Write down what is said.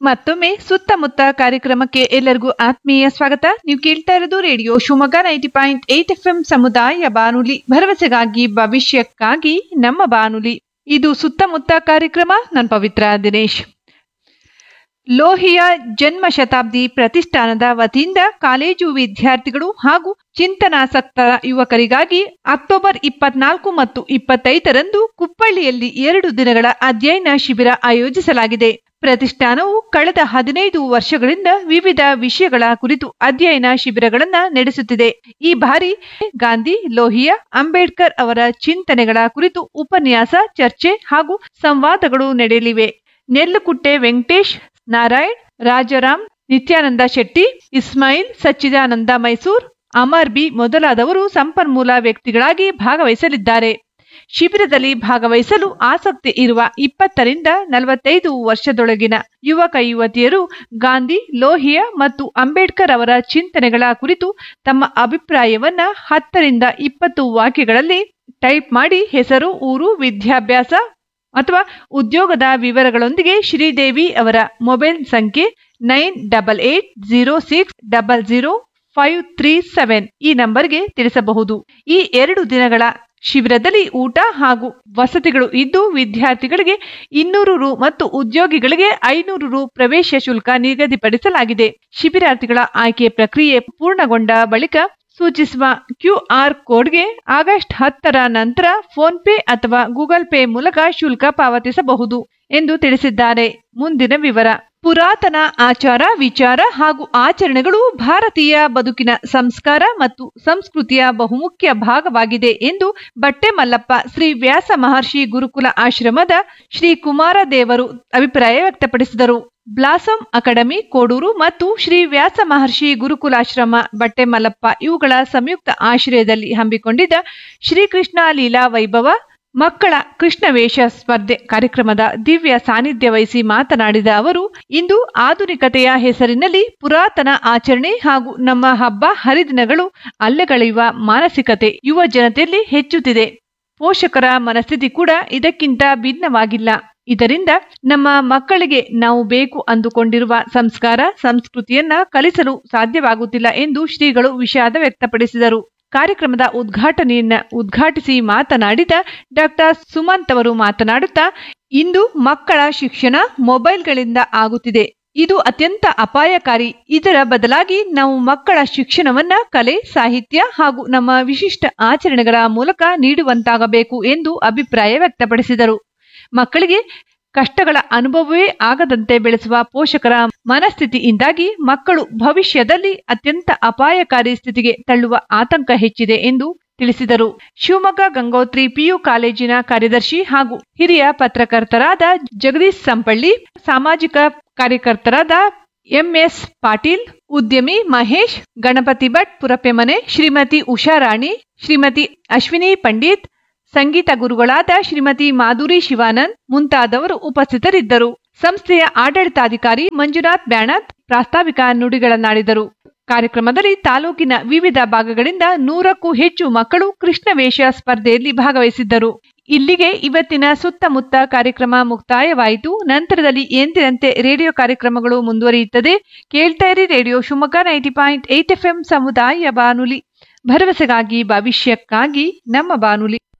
ಮತ್ತೊಮ್ಮೆ ಸುತ್ತಮುತ್ತ ಕಾರ್ಯಕ್ರಮಕ್ಕೆ ಎಲ್ಲರಿಗೂ ಆತ್ಮೀಯ ಸ್ವಾಗತ ನೀವು ಕೇಳ್ತಾ ಇರೋದು radio Shivamogga ninety point eight F M ಸಮುದಾಯ ಬಾನುಲಿ ಭರವಸೆಗಾಗಿ ಭವಿಷ್ಯಕ್ಕಾಗಿ ನಮ್ಮ ಬಾನುಲಿ ಇದು ಸುತ್ತಮುತ್ತ ಕಾರ್ಯಕ್ರಮ ನಾನು ಪವಿತ್ರ ದಿನೇಶ್ ಲೋಹಿಯ ಜನ್ಮ ಶತಾಬ್ದಿ ಪ್ರತಿಷ್ಠಾನದ ವತಿಯಿಂದ ಕಾಲೇಜು ವಿದ್ಯಾರ್ಥಿಗಳು ಹಾಗೂ ಚಿಂತನಾಸಕ್ತ ಯುವಕರಿಗಾಗಿ ಅಕ್ಟೋಬರ್ ಇಪ್ಪತ್ನಾಲ್ಕು ಮತ್ತು ಇಪ್ಪತ್ತೈದರಂದು ಕುಪ್ಪಳ್ಳಿಯಲ್ಲಿ ಎರಡು ದಿನಗಳ ಅಧ್ಯಯನ ಶಿಬಿರ ಆಯೋಜಿಸಲಾಗಿದೆ ಪ್ರತಿಷ್ಠಾನವು ಕಳೆದ ಹದಿನೈದು ವರ್ಷಗಳಿಂದ ವಿವಿಧ ವಿಷಯಗಳ ಕುರಿತು ಅಧ್ಯಯನ ಶಿಬಿರಗಳನ್ನ ನಡೆಸುತ್ತಿದೆ ಈ ಬಾರಿ ಗಾಂಧಿ ಲೋಹಿಯಾ ಅಂಬೇಡ್ಕರ್ ಅವರ ಚಿಂತನೆಗಳ ಕುರಿತು ಉಪನ್ಯಾಸ ಚರ್ಚೆ ಹಾಗೂ ಸಂವಾದಗಳು ನಡೆಯಲಿವೆ ನೆಲ್ಲುಕುಟ್ಟೆ ವೆಂಕಟೇಶ್ ನಾರಾಯಣ್ ರಾಜಾರಾಮ್ ನಿತ್ಯಾನಂದ ಶೆಟ್ಟಿ ಇಸ್ಮಾಯಿಲ್ ಸಚ್ಚಿದಾನಂದ ಮೈಸೂರ್ ಅಮರ್ ಬಿ ಮೊದಲಾದವರು ಸಂಪನ್ಮೂಲ ವ್ಯಕ್ತಿಗಳಾಗಿ ಭಾಗವಹಿಸಲಿದ್ದಾರೆ ಶಿಬಿರದಲ್ಲಿ ಭಾಗವಹಿಸಲು ಆಸಕ್ತಿ ಇರುವ ಇಪ್ಪತ್ತರಿಂದ ನಲವತ್ತೈದು ವರ್ಷದೊಳಗಿನ ಯುವಕ ಯುವತಿಯರು ಗಾಂಧಿ ಲೋಹಿಯಾ ಮತ್ತು ಅಂಬೇಡ್ಕರ್ ಅವರ ಚಿಂತನೆಗಳ ಕುರಿತು ತಮ್ಮ ಅಭಿಪ್ರಾಯವನ್ನ ಹತ್ತರಿಂದ ಇಪ್ಪತ್ತು ವಾಕ್ಯಗಳಲ್ಲಿ ಟೈಪ್ ಮಾಡಿ ಹೆಸರು ಊರು ವಿದ್ಯಾಭ್ಯಾಸ ಅಥವಾ ಉದ್ಯೋಗದ ವಿವರಗಳೊಂದಿಗೆ ಶ್ರೀದೇವಿ ಅವರ ಮೊಬೈಲ್ ಸಂಖ್ಯೆ nine double eight zero six double zero five three seven ಈ ನಂಬರ್ಗೆ ತಿಳಿಸಬಹುದು ಈ ಎರಡು ದಿನಗಳ ಶಿಬಿರದಲ್ಲಿ ಊಟ ಹಾಗೂ ವಸತಿಗಳು ಇದ್ದು ವಿದ್ಯಾರ್ಥಿಗಳಿಗೆ ಇನ್ನೂರು ರು ಮತ್ತು ಉದ್ಯೋಗಿಗಳಿಗೆ ಐನೂರು ರು ಪ್ರವೇಶ ಶುಲ್ಕ ನಿಗದಿಪಡಿಸಲಾಗಿದೆ ಶಿಬಿರಾರ್ಥಿಗಳ ಆಯ್ಕೆ ಪ್ರಕ್ರಿಯೆ ಪೂರ್ಣಗೊಂಡ ಬಳಿಕ ಸೂಚಿಸುವ ಕ್ಯೂಆರ್ ಕೋಡ್ಗೆ ಆಗಸ್ಟ್ ಹತ್ತರ ನಂತರ ಫೋನ್ ಪೇ ಅಥವಾ ಗೂಗಲ್ ಪೇ ಮೂಲಕ ಶುಲ್ಕ ಪಾವತಿಸಬಹುದು ಎಂದು ತಿಳಿಸಿದ್ದಾರೆ ಮುಂದಿನ ವಿವರ ಪುರಾತನ ಆಚಾರ ವಿಚಾರ ಹಾಗೂ ಆಚರಣೆಗಳು ಭಾರತೀಯ ಬದುಕಿನ ಸಂಸ್ಕಾರ ಮತ್ತು ಸಂಸ್ಕೃತಿಯ ಬಹುಮುಖ್ಯ ಭಾಗವಾಗಿದೆ ಎಂದು ಬಟ್ಟೆ ಮಲ್ಲಪ್ಪ ಶ್ರೀ ವ್ಯಾಸ ಮಹರ್ಷಿ ಗುರುಕುಲ ಆಶ್ರಮದ ಶ್ರೀ ಕುಮಾರ ದೇವರು ಅಭಿಪ್ರಾಯ ವ್ಯಕ್ತಪಡಿಸಿದರು ಬ್ಲಾಸಮ್ ಅಕಾಡೆಮಿ ಕೋಡೂರು ಮತ್ತು ಶ್ರೀ ವ್ಯಾಸ ಮಹರ್ಷಿ ಗುರುಕುಲಾಶ್ರಮ ಬಟ್ಟೆ ಮಲ್ಲಪ್ಪ ಇವುಗಳ ಸಂಯುಕ್ತ ಆಶ್ರಯದಲ್ಲಿ ಹಮ್ಮಿಕೊಂಡಿದ್ದ ಶ್ರೀಕೃಷ್ಣ ಲೀಲಾ ವೈಭವ ಮಕ್ಕಳ ಕೃಷ್ಣ ವೇಷ ಸ್ಪರ್ಧೆ ಕಾರ್ಯಕ್ರಮದ ದಿವ್ಯ ಸಾನ್ನಿಧ್ಯ ವಹಿಸಿ ಮಾತನಾಡಿದ ಅವರು ಇಂದು ಆಧುನಿಕತೆಯ ಹೆಸರಿನಲ್ಲಿ ಪುರಾತನ ಆಚರಣೆ ಹಾಗೂ ನಮ್ಮ ಹಬ್ಬ ಹರಿದಿನಗಳು ಅಲ್ಲಗಳೆಯುವ ಮಾನಸಿಕತೆ ಯುವ ಜನತೆಯಲ್ಲಿ ಹೆಚ್ಚುತ್ತಿದೆ ಪೋಷಕರ ಮನಸ್ಥಿತಿ ಕೂಡ ಇದಕ್ಕಿಂತ ಭಿನ್ನವಾಗಿಲ್ಲ ಇದರಿಂದ ನಮ್ಮ ಮಕ್ಕಳಿಗೆ ನಾವು ಬೇಕು ಅಂದುಕೊಂಡಿರುವ ಸಂಸ್ಕಾರ ಸಂಸ್ಕೃತಿಯನ್ನ ಕಲಿಸಲು ಸಾಧ್ಯವಾಗುತ್ತಿಲ್ಲ ಎಂದು ಶ್ರೀಗಳು ವಿಷಾದ ವ್ಯಕ್ತಪಡಿಸಿದರು ಕಾರ್ಯಕ್ರಮದ ಉದ್ಘಾಟನೆಯನ್ನ ಉದ್ಘಾಟಿಸಿ ಮಾತನಾಡಿದ ಡಾಕ್ಟರ್ ಸುಮಂತ್ ಅವರು ಮಾತನಾಡುತ್ತಾ ಇಂದು ಮಕ್ಕಳ ಶಿಕ್ಷಣ ಮೊಬೈಲ್ಗಳಿಂದ ಆಗುತ್ತಿದೆ ಇದು ಅತ್ಯಂತ ಅಪಾಯಕಾರಿ ಇದರ ಬದಲಾಗಿ ನಾವು ಮಕ್ಕಳ ಶಿಕ್ಷಣವನ್ನ ಕಲೆ ಸಾಹಿತ್ಯ ಹಾಗೂ ನಮ್ಮ ವಿಶಿಷ್ಟ ಆಚರಣೆಗಳ ಮೂಲಕ ನೀಡುವಂತಾಗಬೇಕು ಎಂದು ಅಭಿಪ್ರಾಯ ವ್ಯಕ್ತಪಡಿಸಿದರು ಮಕ್ಕಳಿಗೆ ಕಷ್ಟಗಳ ಅನುಭವವೇ ಆಗದಂತೆ ಬೆಳೆಸುವ ಪೋಷಕರ ಮನಸ್ಥಿತಿಯಿಂದಾಗಿ ಮಕ್ಕಳು ಭವಿಷ್ಯದಲ್ಲಿ ಅತ್ಯಂತ ಅಪಾಯಕಾರಿ ಸ್ಥಿತಿಗೆ ತಳ್ಳುವ ಆತಂಕ ಹೆಚ್ಚಿದೆ ಎಂದು ತಿಳಿಸಿದರು ಶಿವಮೊಗ್ಗ ಗಂಗೋತ್ರಿ ಪಿಯು ಕಾಲೇಜಿನ ಕಾರ್ಯದರ್ಶಿ ಹಾಗೂ ಹಿರಿಯ ಪತ್ರಕರ್ತರಾದ ಜಗದೀಶ್ ಸಂಪಳ್ಳಿ ಸಾಮಾಜಿಕ ಕಾರ್ಯಕರ್ತರಾದ ಎಂಎಸ್ ಪಾಟೀಲ್ ಉದ್ಯಮಿ ಮಹೇಶ್ ಗಣಪತಿ ಭಟ್ ಪುರಪೆಮನೆ ಶ್ರೀಮತಿ ಉಷಾರಾಣಿ ಶ್ರೀಮತಿ ಅಶ್ವಿನಿ ಪಂಡಿತ್ ಸಂಗೀತ ಗುರುಗಳಾದ ಶ್ರೀಮತಿ ಮಾಧುರಿ ಶಿವಾನಂದ್ ಮುಂತಾದವರು ಉಪಸ್ಥಿತರಿದ್ದರು ಸಂಸ್ಥೆಯ ಆಡಳಿತಾಧಿಕಾರಿ ಮಂಜುನಾಥ್ ಬ್ಯಾಣತ್ ಪ್ರಾಸ್ತಾವಿಕ ನುಡಿಗಳನ್ನಾಡಿದರು ಕಾರ್ಯಕ್ರಮದಲ್ಲಿ ತಾಲೂಕಿನ ವಿವಿಧ ಭಾಗಗಳಿಂದ ನೂರಕ್ಕೂ ಹೆಚ್ಚು ಮಕ್ಕಳು ಕೃಷ್ಣ ವೇಷ ಸ್ಪರ್ಧೆಯಲ್ಲಿ ಭಾಗವಹಿಸಿದ್ದರು ಇಲ್ಲಿಗೆ ಇವತ್ತಿನ ಸುತ್ತಮುತ್ತ ಕಾರ್ಯಕ್ರಮ ಮುಕ್ತಾಯವಾಯಿತು ನಂತರದಲ್ಲಿ ಎಂದಿನಂತೆ ರೇಡಿಯೋ ಕಾರ್ಯಕ್ರಮಗಳು ಮುಂದುವರಿಯುತ್ತದೆ ಕೇಳ್ತಾ ಇರಿ radio Shivamogga ninety point eight F ಸಮುದಾಯ ಬಾನುಲಿ ಭರವಸೆಗಾಗಿ ಭವಿಷ್ಯಕ್ಕಾಗಿ ನಮ್ಮ ಬಾನುಲಿ